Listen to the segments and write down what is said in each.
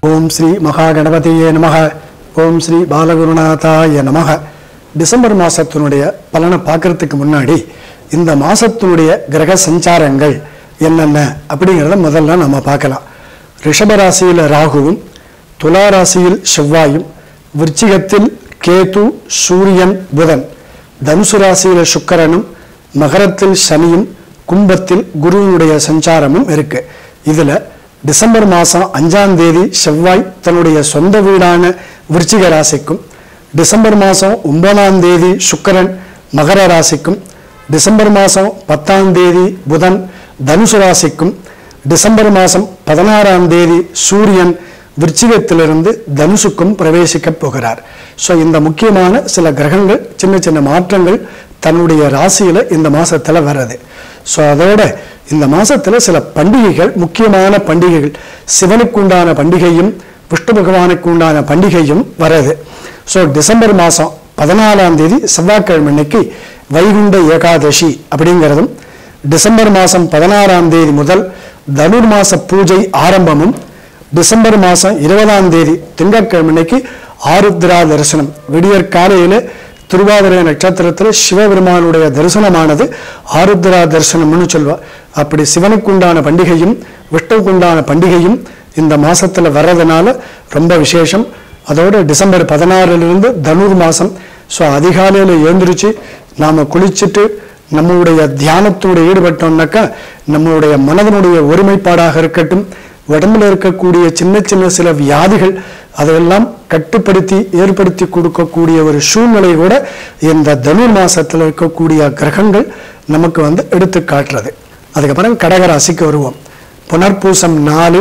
ஓம் ஸ்ரீ மகா கணபதியே நமக ஓம் ஸ்ரீ பாலகுருநாதாய நமக டிசம்பர் மாசத்தினுடைய பலனை பார்க்கறதுக்கு முன்னாடி இந்த மாசத்தினுடைய கிரக சஞ்சாரங்கள் என்னென்ன அப்படிங்கிறத முதல்ல நம்ம பார்க்கலாம் ரிஷப ராசியில் ராகுவும் துலா ராசியில் செவ்வாயும் விருச்சிகத்தில் கேது சூரியன் புதன் தனுசு ராசியில் சுக்கிரனும் மகரத்தில் சனியும் கும்பத்தில் குருவினுடைய சஞ்சாரமும் இருக்கு இதுல டிசம்பர் மாதம் அஞ்சாம் தேதி செவ்வாய் தன்னுடைய சொந்த வீடான விருச்சிக ராசிக்கும் டிசம்பர் மாதம் ஒன்பதாம் தேதி சுக்கிரன் மகர ராசிக்கும் டிசம்பர் மாதம் பத்தாம் தேதி புதன் தனுசு ராசிக்கும் டிசம்பர் மாதம் பதினாறாம் தேதி சூரியன் விருச்சிகத்திலிருந்து தனுசுக்கும் பிரவேசிக்க போகிறார் ஸோ இந்த முக்கியமான சில கிரகங்கள் சின்ன சின்ன மாற்றங்கள் தன்னுடைய ராசியில இந்த மாசத்துல வர்றது ஸோ அதோட இந்த மாசத்துல சில பண்டிகைகள் முக்கியமான பண்டிகைகள் சிவனுக்கு உண்டான பண்டிகையும் விஷ்ணு பகவானுக்கு உண்டான பண்டிகையும் வர்றது ஸோ டிசம்பர் மாதம் பதினாலாம் தேதி செவ்வாய்க்கிழமை அன்னைக்கு வைகுண்ட ஏகாதசி அப்படிங்கிறதும் டிசம்பர் மாதம் பதினாறாம் தேதி முதல் தனுர் மாச பூஜை ஆரம்பமும் டிசம்பர் மாதம் இருபதாம் தேதி திங்கட்கிழமை அன்னைக்கு ஆருத்ரா தரிசனம் விடியற் காலையில் திருவாதிரை நட்சத்திரத்தில் சிவபெருமானுடைய தரிசனமானது ஆருத்ரா தரிசனம்னு சொல்வா அப்படி சிவனுக்கு உண்டான பண்டிகையும் விஷ்ணுவுக்கு உண்டான பண்டிகையும் இந்த மாசத்துல வர்றதுனால ரொம்ப விசேஷம் அதோட டிசம்பர் பதினாறுலேருந்து தனுர் மாதம் ஸோ அதிகாலையில் எழுந்திரிச்சு நாம் குளிச்சுட்டு நம்மளுடைய தியானத்தோடு ஈடுபட்டோம்னாக்கா நம்மளுடைய மனதனுடைய ஒருமைப்பாடாக இருக்கட்டும் உடம்புல இருக்கக்கூடிய சின்ன சின்ன சில வியாதிகள் அதையெல்லாம் கட்டுப்படுத்தி ஏற்படுத்தி கொடுக்கக்கூடிய ஒரு சூழ்நிலை கூட இந்த தனுர் மாசத்துல இருக்கக்கூடிய கிரகங்கள் நமக்கு வந்து எடுத்து காட்டுறது அதுக்கப்புறம் கடகராசிக்கு வருவோம் புனர்பூசம் நாலு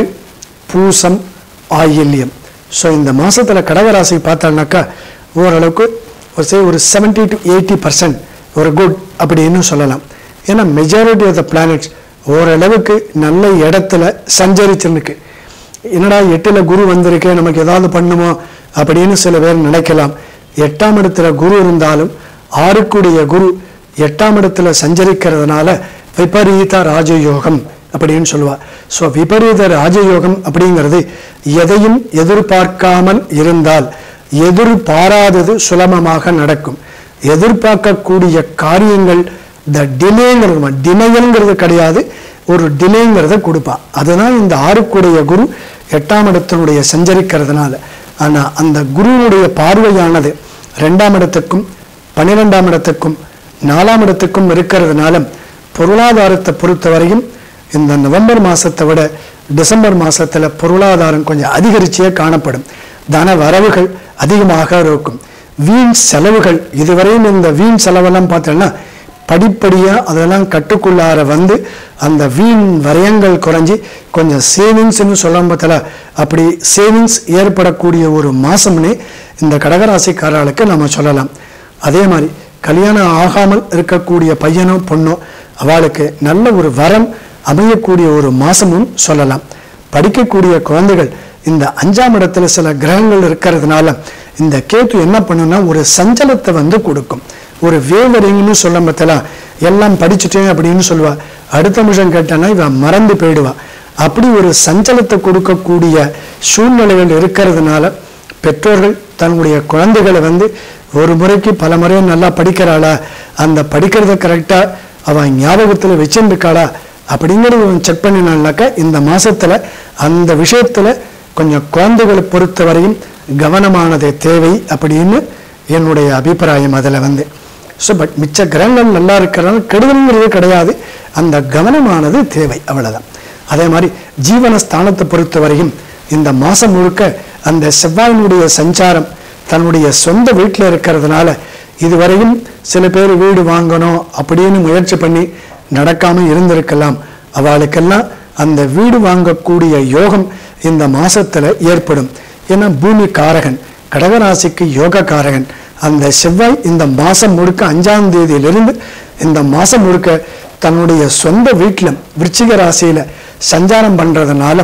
பூசம் ஆயில்யம் ஸோ இந்த மாசத்துல கடகராசி பார்த்தோம்னாக்கா ஓரளவுக்கு ஒரு say ஒரு செவன்டி டு எயிட்டி பர்சன்ட் ஒரு குட் அப்படின்னு சொல்லலாம் ஏன்னா மெஜாரிட்டி ஆஃப் த பிளானட்ஸ் ஓரளவுக்கு நல்ல இடத்துல சஞ்சரிச்சிருக்கு என்னடா எட்டுல குரு வந்திருக்கே நமக்கு ஏதாவது பண்ணுமோ அப்படின்னு சில பேர் நினைக்கலாம் எட்டாம் இடத்துல குரு இருந்தாலும் ஆறுக்குடைய குரு எட்டாம் இடத்துல சஞ்சரிக்கிறதுனால விபரீத ராஜயோகம் அப்படின்னு சொல்லுவா ஸோ விபரீத ராஜயோகம் அப்படிங்கிறது எதையும் எதிர்பார்க்காமல் இருந்தால் எதிர்பாராதது சுலபமாக நடக்கும் எதிர்பார்க்கக்கூடிய காரியங்கள் இந்த டிலேங்கிறது டினைங்கிறது கிடையாது ஒரு டிலேங்கிறத கொடுப்பா அதுதான் இந்த ஆறுக்குடைய குரு எட்டாம் இடத்தினுடைய சஞ்சரிக்கிறதுனால ஆனா அந்த குருவுடைய பார்வையானது ரெண்டாம் இடத்துக்கும் பன்னிரெண்டாம் இடத்துக்கும் நாலாம் இடத்துக்கும் இருக்கிறதுனால பொருளாதாரத்தை பொறுத்தவரையும் இந்த நவம்பர் மாசத்தை விட டிசம்பர் மாசத்துல பொருளாதாரம் கொஞ்சம் அதிகரிச்சே காணப்படும் தன வரவுகள் அதிகமாக இருக்கும் வீண் செலவுகள் இதுவரையும் இந்த வீண் செலவெல்லாம் பார்த்தோம்னா படிப்படியா அதெல்லாம் கட்டுக்குள்ளார வந்து அந்த வீண் வரையங்கள் குறைஞ்சி கொஞ்சம் சேவிங்ஸ்னு சொல்லும் பத்தில அப்படி சேவிங்ஸ் ஏற்படக்கூடிய ஒரு மாசம்னே இந்த கடகராசிக்காரர்களுக்கு நம்ம சொல்லலாம் அதே மாதிரி கல்யாணம் ஆகாமல் இருக்கக்கூடிய பையனோ பொண்ணோ அவளுக்கு நல்ல ஒரு வரம் அமையக்கூடிய ஒரு மாசமும் சொல்லலாம் படிக்கக்கூடிய குழந்தைகள் இந்த அஞ்சாம் இடத்துல சில கிரகங்கள் இருக்கிறதுனால இந்த கேத்து என்ன பண்ணுன்னா ஒரு சஞ்சலத்தை வந்து கொடுக்கும் ஒரு வேவரிங்னு சொல்ல பத்தலாம் எல்லாம் படிச்சுட்டேன் அப்படின்னு சொல்லுவா அடுத்த நிமிஷம் கேட்டானா இவன் மறந்து போயிடுவா அப்படி ஒரு சஞ்சலத்தை கொடுக்கக்கூடிய சூழ்நிலைகள் இருக்கிறதுனால பெற்றோர்கள் தன்னுடைய குழந்தைகளை வந்து ஒரு முறைக்கு பல முறை நல்லா படிக்கிறாளா அந்த படிக்கிறத கரெக்டா அவன் ஞாபகத்துல வச்சிருக்காளா அப்படிங்கிறது செக் பண்ணினால்னாக்கா இந்த மாசத்துல அந்த விஷயத்துல கொஞ்சம் குழந்தைகளை பொறுத்தவரையும் கவனமானது தேவை அப்படின்னு என்னுடைய அபிப்பிராயம் அதில் வந்து ஸோ பட் மிச்ச கிரகங்கள் நல்லா இருக்கிறனால கெடுதல்ங்கிறது கிடையாது அந்த கவனமானது தேவை அவ்வளவுதான் அதே மாதிரி ஜீவன ஸ்தானத்தை பொறுத்தவரையும் இந்த மாசம் முழுக்க அந்த செவ்வாயினுடைய சஞ்சாரம் தன்னுடைய சொந்த வீட்டில் இருக்கிறதுனால இதுவரையும் சில பேர் வீடு வாங்கணும் அப்படின்னு முயற்சி பண்ணி நடக்காம இருந்திருக்கலாம் அவளுக்கெல்லாம் அந்த வீடு வாங்கக்கூடிய யோகம் இந்த மாசத்துல ஏற்படும் ஏன்னா பூமி காரகன் கடகராசிக்கு யோக காரகன் அந்த செவ்வாய் இந்த மாசம் முழுக்க அஞ்சாம் தேதியிலிருந்து இந்த மாசம் முழுக்க தன்னுடைய சொந்த வீட்டில் விருச்சிக ராசியில சஞ்சாரம் பண்றதுனால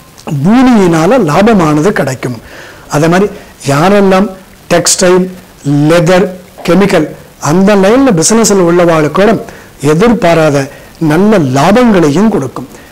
பூமியினால லாபமானது கிடைக்கும் அதே மாதிரி யாரெல்லாம் டெக்ஸ்டைல் லெதர் கெமிக்கல் அந்த லைன்ல பிசினஸ்ல உள்ளவாளுக்கு கூட எதிர்பாராத நல்ல லாபங்களையும் கொடுக்கும்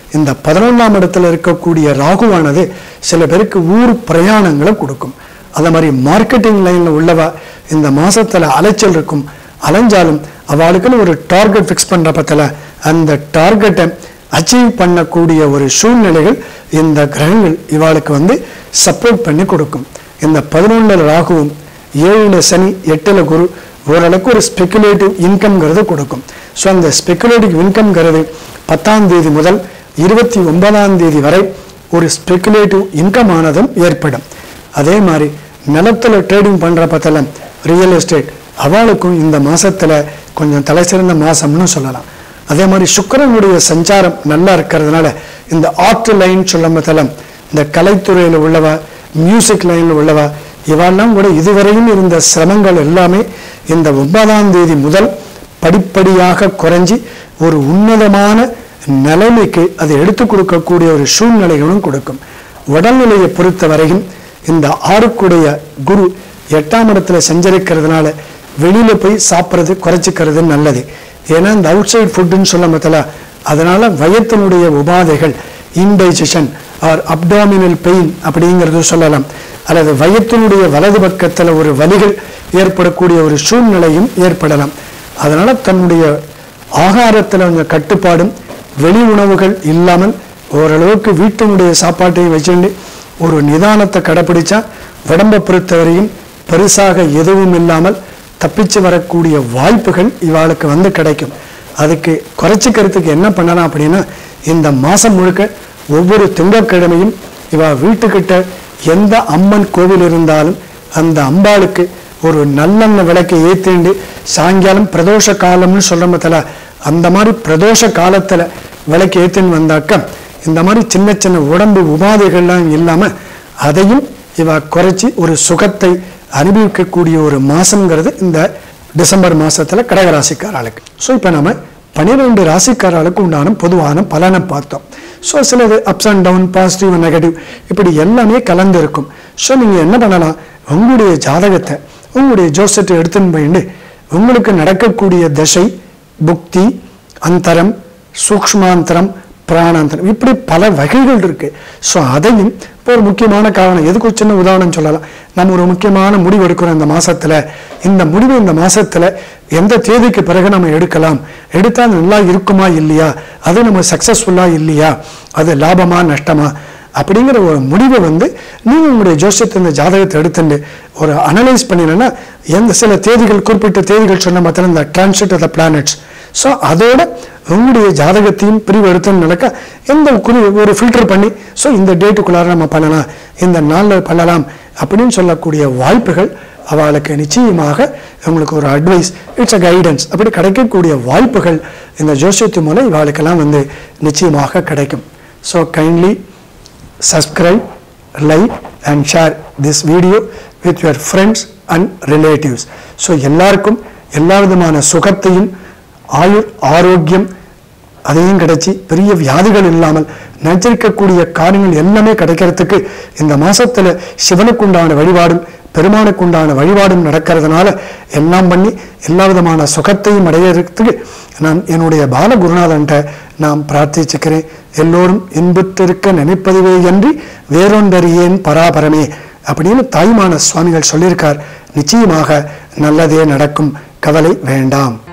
இந்த பதினொன்றாம் இடத்துல இருக்கக்கூடிய ராகுவானது சில பேருக்கு ஊர் பிரயாணங்களை கொடுக்கும் அதே மாதிரி மார்க்கெட்டிங் லைனில் உள்ளவ இந்த மாசத்துல அலைச்சல் இருக்கும் அலைஞ்சாலும் அவளுக்குன்னு ஒரு டார்கெட் ஃபிக்ஸ் பண்ற பத்தில அந்த டார்கெட்டை அச்சீவ் பண்ணக்கூடிய ஒரு சூழ்நிலைகள் இந்த கிரகங்கள் இவாளுக்கு வந்து சப்போர்ட் பண்ணி கொடுக்கும் இந்த பதினொன்றில் ராகுவும் ஏழுல சனி எட்டுல குரு ஓரளவுக்கு ஒரு ஸ்பெகுலேட்டிவ் இன்கம்ங்கிறது கொடுக்கும் ஸோ அந்த ஸ்பெகுலேட்டிவ் இன்கம்ங்கிறது பத்தாம் தேதி முதல் இருபத்தி ஒன்பதாம் தேதி வரை ஒரு ஸ்பெகுலேட்டிவ் இன்கம் ஆனதும் ஏற்படும் அதே மாதிரி நிலத்துல ட்ரேடிங் பண்ற பத்தில ரியல் எஸ்டேட் அவளுக்கும் இந்த மாசத்துல கொஞ்சம் தலை சிறந்த மாசம்னு சொல்லலாம் அதே மாதிரி சுக்கிரனுடைய சஞ்சாரம் நல்லா இருக்கிறதுனால இந்த ஆர்ட் லைன் சொல்லும் பத்தில இந்த கலைத்துறையில் உள்ளவ மியூசிக் லைனில் உள்ளவ இவெல்லாம் கூட இதுவரையும் இருந்த சிரமங்கள் எல்லாமே இந்த ஒன்பதாம் தேதி முதல் படிப்படியாக குறைஞ்சி ஒரு உன்னதமான நிலைமைக்கு அது எடுத்து கொடுக்கக்கூடிய ஒரு சூழ்நிலைகளும் கொடுக்கும் உடல்நிலையை பொறுத்த வரையும் இந்த ஆறுக்குடைய குரு எட்டாம் இடத்துல சஞ்சரிக்கிறதுனால வெளியில போய் சாப்பிட்றது குறைச்சிக்கிறது நல்லது ஏன்னா இந்த அவுட் சைட் ஃபுட்டுன்னு சொல்ல மத்தல அதனால வயத்தினுடைய உபாதைகள் இன்டைஜஷன் ஆர் அப்டாமினல் பெயின் அப்படிங்கிறது சொல்லலாம் அல்லது வயத்தினுடைய வலது பக்கத்துல ஒரு வலிகள் ஏற்படக்கூடிய ஒரு சூழ்நிலையும் ஏற்படலாம் அதனால தன்னுடைய ஆகாரத்துல கொஞ்சம் கட்டுப்பாடும் வெளி உணவுகள் இல்லாமல் ஓரளவுக்கு வீட்டினுடைய சாப்பாட்டையும் வச்சுட்டு ஒரு நிதானத்தை கடைப்பிடிச்சா உடம்பை பொறுத்தவரையும் பெருசாக எதுவும் இல்லாமல் தப்பிச்சு வரக்கூடிய வாய்ப்புகள் இவாளுக்கு வந்து கிடைக்கும் அதுக்கு குறைச்சிக்கிறதுக்கு என்ன பண்ணலாம் அப்படின்னா இந்த மாசம் முழுக்க ஒவ்வொரு திங்கட்கிழமையும் இவா வீட்டுக்கிட்ட எந்த அம்மன் கோவில் இருந்தாலும் அந்த அம்பாளுக்கு ஒரு நல்லெண்ணெய் விளக்கை ஏற்றிண்டு சாயங்காலம் பிரதோஷ காலம்னு சொல்றமத்துல அந்த மாதிரி பிரதோஷ காலத்துல விளக்கு ஏற்றின்னு வந்தாக்க இந்த மாதிரி சின்ன சின்ன உடம்பு உபாதைகள்லாம் இல்லாம அதையும் இவ குறைச்சி ஒரு சுகத்தை அனுபவிக்கக்கூடிய ஒரு மாசம்ங்கிறது இந்த டிசம்பர் மாசத்துல கடகராசிக்காரர்களுக்கு ஸோ இப்போ நம்ம பன்னிரெண்டு ராசிக்காரர்களுக்கு உண்டான பொதுவான பலனை பார்த்தோம் ஸோ சிலது ups and down positive negative இப்படி எல்லாமே கலந்து இருக்கும் ஸோ நீங்கள் என்ன பண்ணலாம் உங்களுடைய ஜாதகத்தை உங்களுடைய ஜோசத்தை எடுத்துன்னு போயிட்டு உங்களுக்கு நடக்கக்கூடிய தசை புக்தி அந்தரம் சூக்ஷ்மாந்தரம் பிராணாந்தரம் இப்படி பல வகைகள் இருக்கு ஸோ அதையும் இப்போ ஒரு முக்கியமான காரணம் எதுக்கு ஒரு சின்ன உதாரணம் சொல்லலாம் நம்ம ஒரு முக்கியமான முடிவு எடுக்கிறோம் இந்த மாசத்துல இந்த முடிவு இந்த மாசத்துல எந்த தேதிக்கு பிறகு நம்ம எடுக்கலாம் எடுத்தா அது நல்லா இருக்குமா இல்லையா அது நம்ம சக்சஸ்ஃபுல்லா இல்லையா அது லாபமா நஷ்டமா அப்படிங்கிற ஒரு முடிவை வந்து நீங்க உங்களுடைய ஜோசியத்தை இந்த ஜாதகத்தை எடுத்துட்டு ஒரு அனலைஸ் பண்ணினா எந்த சில தேதிகள் குறிப்பிட்ட தேதிகள் சொன்ன மாத்திரம் இந்த transit of the planets so அதோட உங்களுடைய ஜாதகத்தையும் பிரிவு எடுத்துன்னு நடக்க எந்த குறி ஒரு ஃபில்டர் பண்ணி ஸோ இந்த டேட்டுக்குள்ளார நம்ம பண்ணலாம் இந்த நாளில் பண்ணலாம் அப்படின்னு சொல்லக்கூடிய வாய்ப்புகள் அவளுக்கு நிச்சயமாக உங்களுக்கு ஒரு அட்வைஸ் இட்ஸ் அ கைடன்ஸ் அப்படி கிடைக்கக்கூடிய வாய்ப்புகள் இந்த ஜோசியத்து மூலம் இவாளுக்கெல்லாம் வந்து நிச்சயமாக கிடைக்கும் so kindly subscribe, like and share this video with your friends and relatives. So எல்லாருக்கும் எல்லா விதமான சுகத்தையும் ஆயுள் ஆரோக்கியம் அதையும் கிடைச்சி பெரிய வியாதிகள் இல்லாமல் நினைச்சிருக்கக்கூடிய காரியங்கள் எல்லாமே கிடைக்கிறதுக்கு இந்த மாசத்துல சிவனுக்குண்டான வழிபாடும் பெருமானுக்குண்டான வழிபாடும் நடக்கிறதுனால எல்லாம் பண்ணி எல்லா விதமான சுகத்தையும் அடையிறதுக்கு நான் என்னுடைய பாலகுருநாதன்ட்ட நான் பிரார்த்திச்சுக்கிறேன் எல்லோரும் இன்புற்றிருக்க நினைப்பதுவே அன்றி வேறொன்றறியேன் பராபரமே அப்படின்னு தாய்மான சுவாமிகள் சொல்லியிருக்கார் நிச்சயமாக நல்லதே நடக்கும் கவலை வேண்டாம்